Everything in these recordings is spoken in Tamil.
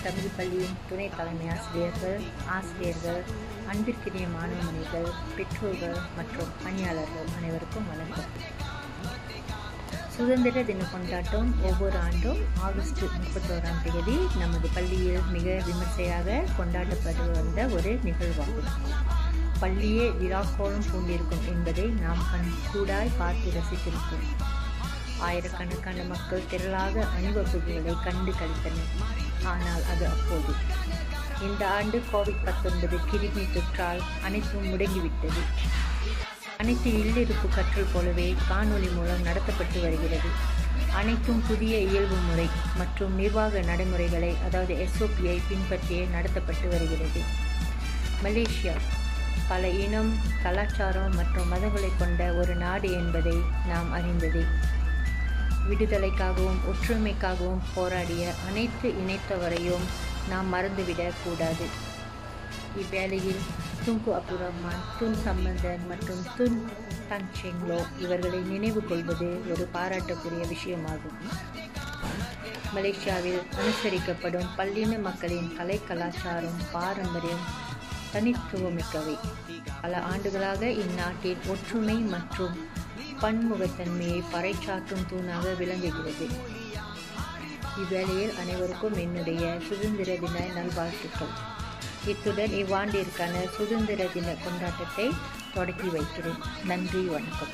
தமிழ் பள்ளியின் துணை தலைமை ஆசிரியர்கள் ஆசிரியர்கள் அன்பிற்கினிய மாணவமணிகள் பெற்றோர்கள் மற்றும் பணியாளர்கள் அனைவருக்கும் வணக்கம் சுதந்திர தின கொண்டாட்டம் ஒவ்வொரு ஆண்டும் ஆகஸ்ட் முப்பத்தோராம் தேதி நமது பள்ளியில் மிக விமர்சையாக கொண்டாடப்பட்டு வந்த ஒரு நிகழ்வாகும் பள்ளியே விழாக்கோலம் பூண்டிருக்கும் என்பதை நாம் கண் கூடாய் பார்த்து ரசித்திருக்கிறோம் ஆயிரக்கணக்கான மக்கள் திரளாக அணிவகுப்புகளை கண்டு கழித்தனர் ஆனால் அது அப்போது இந்த ஆண்டு கோவிட் பத்தொன்பது கிருமி தொற்றால் அனைத்தும் முடங்கிவிட்டது அனைத்து இல்லிருப்பு கற்றல் போலவே காணொளி மூலம் நடத்தப்பட்டு வருகிறது அனைத்தும் புதிய இயல்பு முறை மற்றும் நிர்வாக நடைமுறைகளை அதாவது எஸ்ஓபியை பின்பற்றியே நடத்தப்பட்டு வருகிறது மலேசியா பல இனம் கலாச்சாரம் மற்றும் மதங்களை கொண்ட ஒரு நாடு என்பதை நாம் அறிந்ததே விடுதலைக்காகவும் ஒற்றுமைக்காகவும் போராடிய அனைத்து இணைத்தவரையும் நாம் மறந்துவிடக் கூடாது இவ்வேளையில் Tunku Abdul Rahman Tun Sambanthan மற்றும் துன் தன் செங்லோ இவர்களை நினைவு கொள்வது ஒரு பாராட்டக்கூடிய விஷயமாகும் மலேசியாவில் அனுசரிக்கப்படும் பல்லின மக்களின் கலை கலாச்சாரம் பாரம்பரியம் தனித்துவமிக்கவை பல ஆண்டுகளாக இந்நாட்டின் ஒற்றுமை மற்றும் பன்முகத்தன்மையை பறைச்சாற்றும் தூணாக விளங்குகிறது இவ்வேளையில் அனைவருக்கும் என்னுடைய சுதந்திர தின நல்வாழ்த்துக்கள் இத்துடன் இவ்வாண்டிற்கான சுதந்திர தின கொண்டாட்டத்தை தொடக்கி வைக்கிறேன் நன்றி வணக்கம்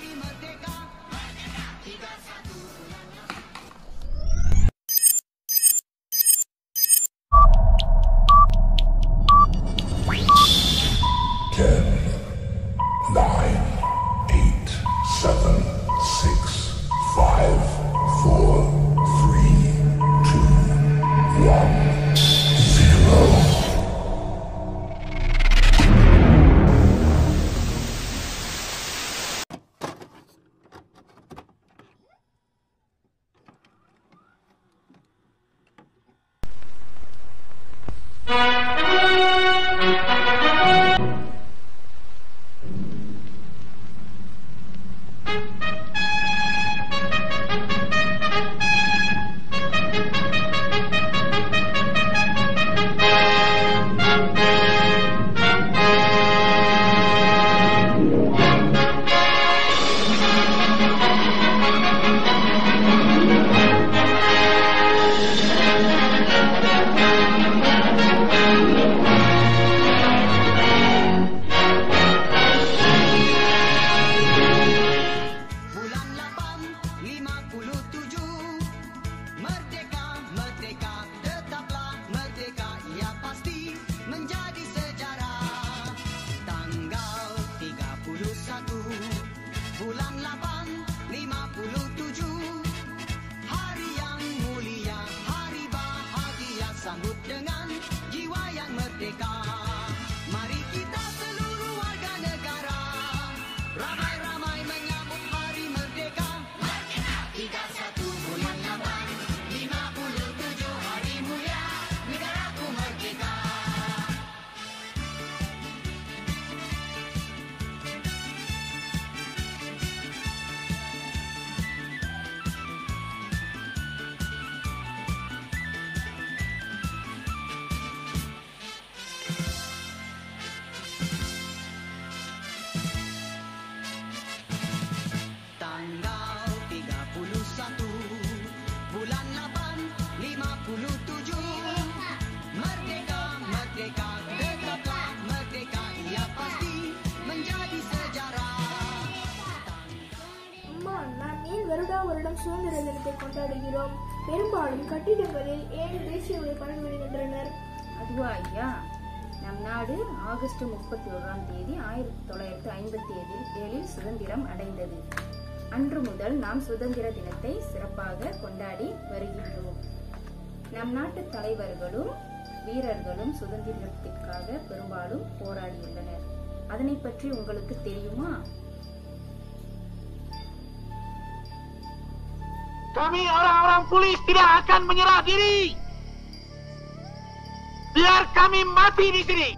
Ten, nine, eight, seven, six, five, four, three, two, one, zero. Bulan 8, 57 Merdeka, merdeka, tetaplah merdeka Ia pasti menjadi sejarah Tanggal 31 Bulan 8, 57 Hari yang mulia, hari bahagia Sambut dengan jiwa yang merdeka Mari kita seluruh warga negara Ramai-ramai menyambut hari merdeka 31 bulan 8 57 hari mulia Negaraku merdeka Tanggal 31 Bulan 8 57 Merdeka, merdeka, tetaplah merdeka Ia pasti menjadi sejarah அம்மா நாம் ஏன் வருடா வருடம் சுதந்திர தினத்தை கொண்டாடுகிறோம் பெரும்பாலும் கட்டிடங்களில் ஏழு தேசிய கொடி பறந்துவிடுகின்றனர் அதுவா ஐயா நம் நாடு ஆகஸ்ட் முப்பத்தி ஓராம் தேதி ஆயிரத்தி தொள்ளாயிரத்தி ஐம்பத்தி ஏழில் ஏழில் சுதந்திரம் அடைந்தது அன்று முதல் நாம் சுதந்திர தினத்தை சிறப்பாக கொண்டாடி வருகின்றோம் நம் நாட்டு தலைவர்களும் வீரர்களும் சுதந்திரத்திற்காக பெரும்பாலும் போராடியுள்ளனர் அதனை பற்றி உங்களுக்கு தெரியுமா Kami orang-orang polis tidak akan menyerah diri. Biar kami mati di sini.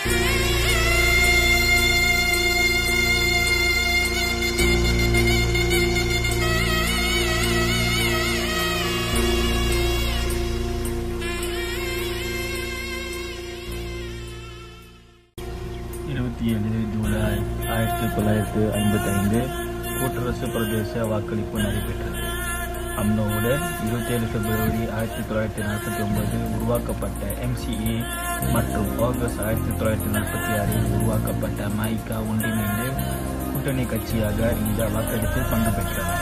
இருபத்தி ஏழு ஜூலை ஆயிரத்தி தொள்ளாயிரத்து ஐம்பத்தி ஐந்து கூட்டரசு பிரதேச வாக்களிப்பு நடைபெற்றது அம்னோவுடன் இருபத்தி ஏழு பிப்ரவரி ஆயிரத்தி தொள்ளாயிரத்தி நாற்பத்தி ஒன்பது உருவாக்கப்பட்ட எம்சிஏ மற்றும் ஆகஸ்ட் ஆயிரத்தி தொள்ளாயிரத்தி நாற்பத்தி ஆறில் உருவாக்கப்பட்ட மைகா ஒன்றிணைந்து கூட்டணி கட்சியாக இந்த வாக்கெடுப்பில் பங்கு பெற்றன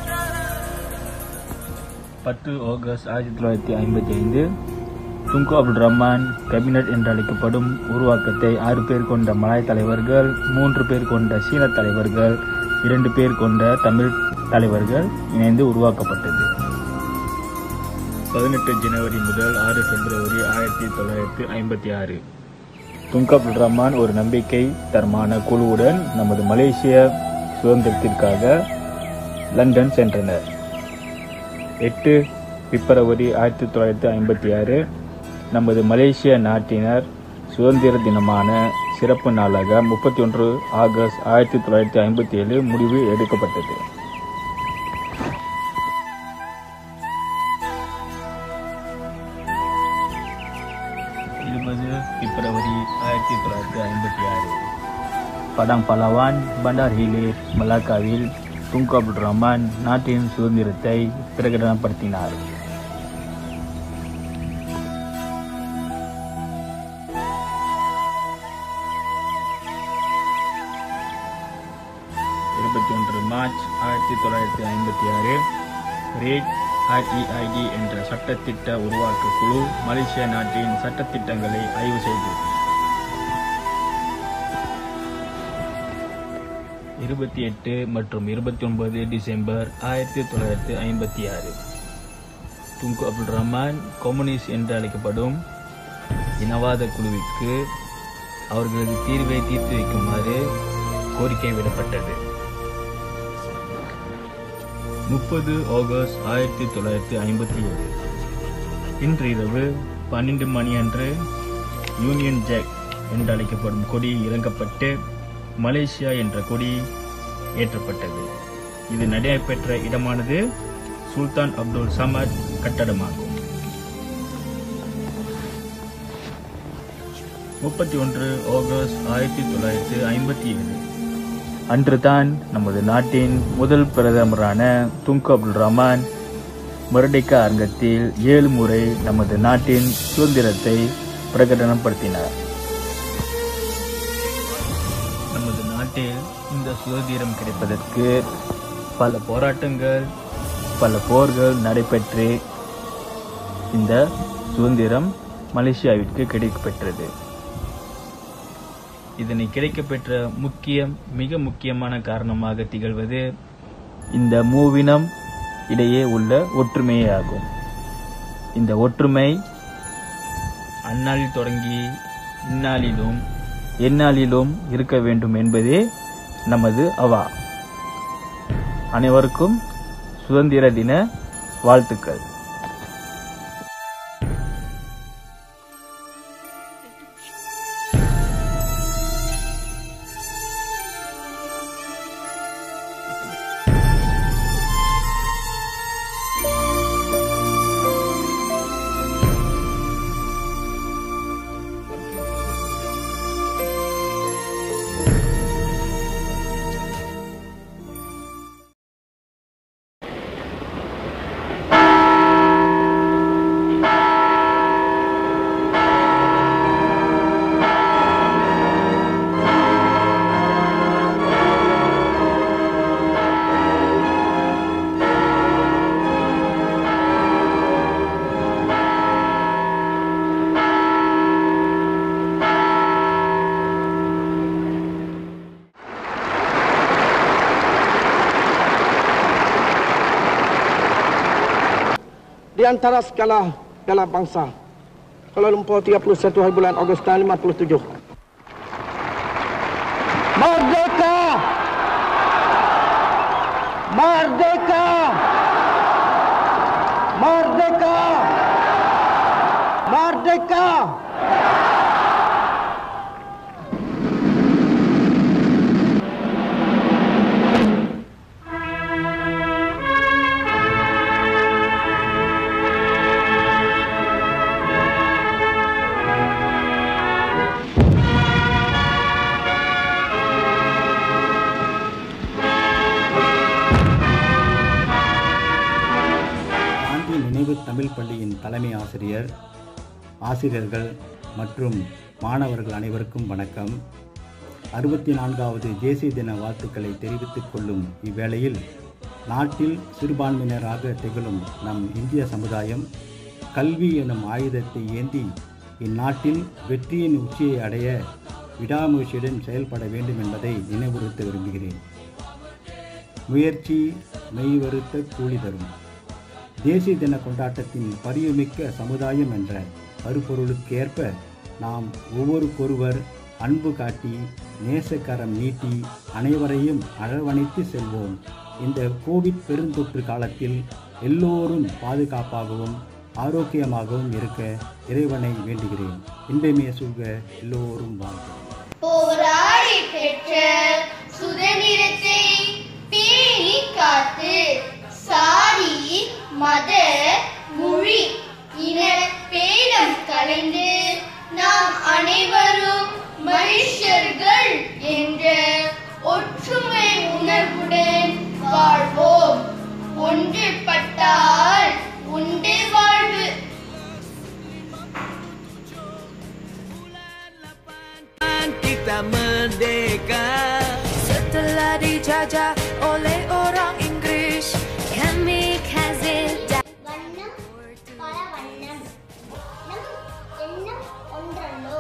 பத்து ஆகஸ்ட் ஆயிரத்தி தொள்ளாயிரத்தி ஐம்பத்தி ஐந்து துங்கு அப்துல் ரஹ்மான் கேபினட் என்று அழைக்கப்படும் உருவாக்கத்தை ஆறு பேர் கொண்ட மலாய் தலைவர்கள் மூன்று பேர் கொண்ட சீன தலைவர்கள் இரண்டு பேர் கொண்ட தமிழ் தலைவர்கள் இணைந்து உருவாக்கப்பட்டது பதினெட்டு ஜனவரி முதல் ஆறு பிப்ரவரி ஆயிரத்தி தொள்ளாயிரத்தி ஐம்பத்தி ஆறு துங்கு அப்துல் ரஹ்மான் ஒரு நம்பிக்கை தரமான குழுவுடன் நமது மலேசிய சுதந்திரத்திற்காக லண்டன் சென்றனர் எட்டு பிப்ரவரி ஆயிரத்தி தொள்ளாயிரத்தி ஐம்பத்தி ஆறு நமது மலேசிய நாட்டினர் சுதந்திர தினமான சிறப்பு நாளாக முப்பத்தி ஒன்று ஆகஸ்ட் ஆயிரத்தி தொள்ளாயிரத்தி ஐம்பத்தி ஏழு முடிவு எடுக்கப்பட்டது இருபது பிப்ரவரி ஆயிரத்தி தொள்ளாயிரத்தி ஐம்பத்தி ஆறு படாங் பலவான் பண்டார் ஹிலேர் மலாக்காவில் துங்கு அப்துல் ரஹ்மான் நாட்டின் சுதந்திரத்தை பிரகடனப்படுத்தினார் இருபத்தி ஒன்று மார்ச் ஆயிரத்தி தொள்ளாயிரத்தி ஐம்பத்தி ஆறு ரேட் ஆர்இஐடி என்ற சட்டத்திட்ட உருவாக்க குழு மலேசிய நாட்டின் சட்டத்திட்டங்களை ஆய்வு செய்தது இருபத்தி எட்டு மற்றும் இருபத்தி ஒன்பது டிசம்பர் ஆயிரத்தி தொள்ளாயிரத்தி ஐம்பத்தி ஆறு துங்கு அப்துல் ரஹ்மான் கம்யூனிஸ்ட் என்று அழைக்கப்படும் இனவாத குழுவிற்கு அவர்களது தீர்வை தீர்த்து வைக்குமாறு கோரிக்கை விடப்பட்டது முப்பது ஆகஸ்ட் ஆயிரத்தி தொள்ளாயிரத்தி ஐம்பத்தி ஏழு இன்று இரவு பன்னெண்டு மணி அன்று யூனியன் ஜாக் என்று அழைக்கப்படும் கொடி இறங்கப்பட்டு மலேசியா என்ற கொடி ஏற்றப்பட்டது இது நடைபெற்ற இடமானது சுல்தான் அப்துல் சமத் கட்டடமாகும் முப்பத்தி ஒன்று ஆகஸ்ட் ஆயிரத்தி தொள்ளாயிரத்தி ஐம்பத்தி ஏழு அன்றுதான் நமது நாட்டின் முதல் பிரதமரான துங்கு அப்துல் ரஹ்மான் மரடிக்கா அரங்கத்தில் ஏழு முறை நமது நாட்டின் சுதந்திரத்தை பிரகடனப்படுத்தினார் நமது நாட்டில் இந்த சுதந்திரம் கிடைப்பதற்கு பல போராட்டங்கள் பல போர்கள் நடைபெற்று இந்த சுதந்திரம் மலேசியாவிற்கு கிடைக்கப்பெற்றது இதனை கிடைக்கப்பெற்ற முக்கிய மிக முக்கியமான காரணமாக திகழ்வது இந்த மூவினம் இடையே உள்ள ஒற்றுமையே ஆகும் இந்த ஒற்றுமை அந்நாளில் தொடங்கி இந்நாளிலும் எந்நாளிலும் இருக்க வேண்டும் என்பதே நமது அவா அனைவருக்கும் சுதந்திர தின வாழ்த்துக்கள் di antara segala segala bangsa. Kuala Lumpur 31 hari bulan Ogos tahun 57. Merdeka! Merdeka! Merdeka! Merdeka! தலைமை ஆசிரியர் ஆசிரியர்கள் மற்றும் மாணவர்கள் அனைவருக்கும் வணக்கம் அறுபத்தி நான்காவது தேசிய தின வாழ்த்துக்களை தெரிவித்துக் கொள்ளும் இவ்வேளையில் நாட்டில் சிறுபான்மையினராக திகழும் நம் இந்திய சமுதாயம் கல்வி எனும் ஆயுதத்தை ஏந்தி இந்நாட்டில் வெற்றியின் உச்சியை அடைய விடாமுயற்சியுடன் செயல்பட வேண்டும் என்பதை நினைவுறுத்த விரும்புகிறேன் முயற்சி மெய்வருத்த கூலி தரும் தேசிய தின கொண்டாட்டத்தின் பரிவுமிக்க சமுதாயம் என்ற கருப்பொருளுக்கு ஏற்ப நாம் ஒவ்வொருக்கொருவர் அன்பு காட்டி நேசக்கரம் நீட்டி அனைவரையும் அரவணைத்து செல்வோம் இந்த கோவிட் பெருந்தொற்று காலத்தில் எல்லோரும் பாதுகாப்பாகவும் ஆரோக்கியமாகவும் இருக்க இறைவனை வேண்டுகிறேன் இன்பமே சூழ்க எல்லோரும் வாழ்க போராடி பெற்ற சுதந்திரத்தை பேணி காத்து சாதி மத மொழி இன பேதம் கலைந்து நாம் அனைவரும் மனுஷர்கள் என்ற ஒற்றுமை உணர்வுடன் வாழ்வோம் ஒன்றுபட்டால் உண்டு வாழ்வு kita merdeka Setelah dijajah oleh orang Inggris Kami Kazilda வண்ணம் பல வண்ணம் நம் எண்ணம் ஒன்றல்லோ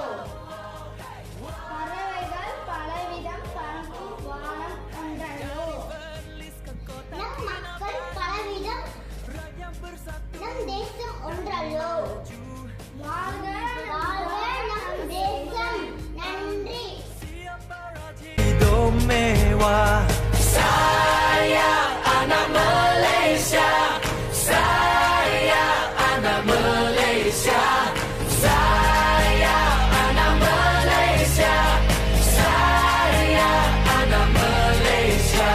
பறவைகள் பலவிதம் பறக்கும் வானம் ஒன்றல்லோ நம் மக்கள் பலவிதம் நம் தேசம் ஒன்றல்லோ வாழ்க வாழ்க நம் தேசம் நன்றி hidup mewah Saya anak Malaysia Saya anak Malaysia Saya anak Malaysia Saya anak Malaysia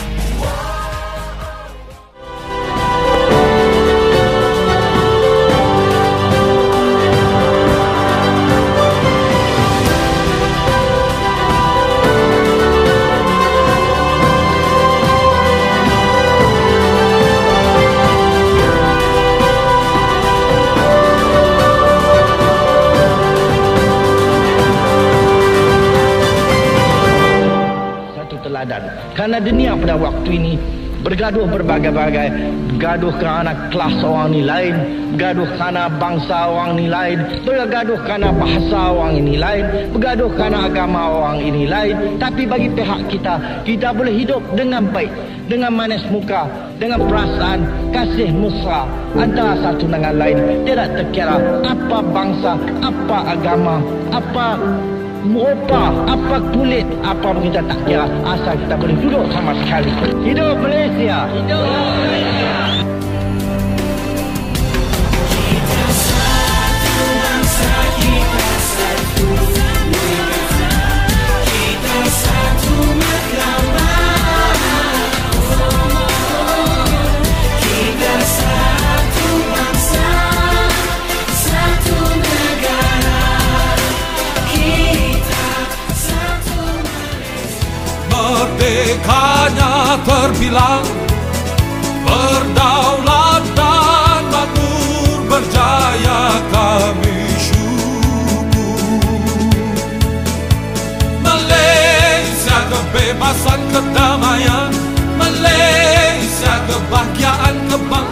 satu teladan. Karena dunia pada waktu ini bergaduh berbagai-bagai. Bergaduh kerana kelas orang ni lain. Bergaduh kerana bangsa orang ni lain. Bergaduh kerana bahasa orang ini lain. Bergaduh kerana agama orang ini lain. Tapi bagi pihak kita, kita boleh hidup dengan baik. Dengan manis muka. Dengan perasaan kasih mesra antara satu dengan lain. Tidak terkira apa bangsa, apa agama, apa merupa apa kulit apa pun kita tak kira asal kita boleh duduk sama sekali hidup Malaysia hidup Malaysia Merdekanya terbilang Berdaulat dan makmur berjaya kami syukur Malaysia kebebasan kedamaian Malaysia kebahagiaan kebanggaan